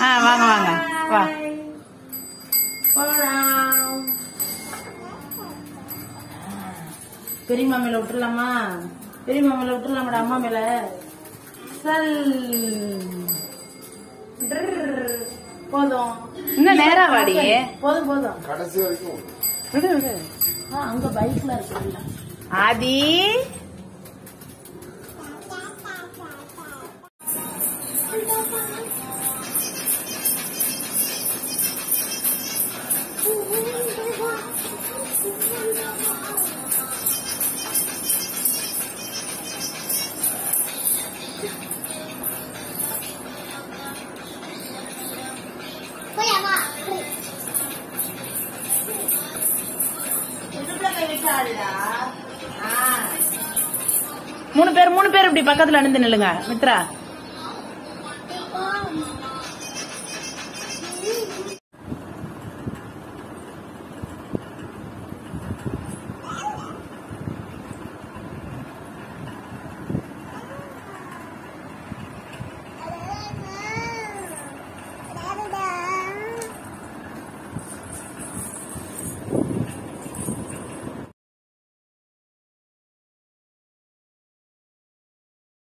ஆ வாங்க வாங்க வா போலாம் பெரியம்மா மேல விட்டுலாமா பெரியம்மா மேல விட்டுலாமாடா அம்மா மேல சல் ட்ரர். போதும் இன்னும் நேரா வாடி போதும் போதும் கடைசி வரைக்கும் விடு விடு ஆ, அங்க பைக்ல இருக்குல்ல ஆதி மூணு பேர் மூணு பேர் இப்படி பக்கத்துல அணிந்து நில்லுங்க மித்ரா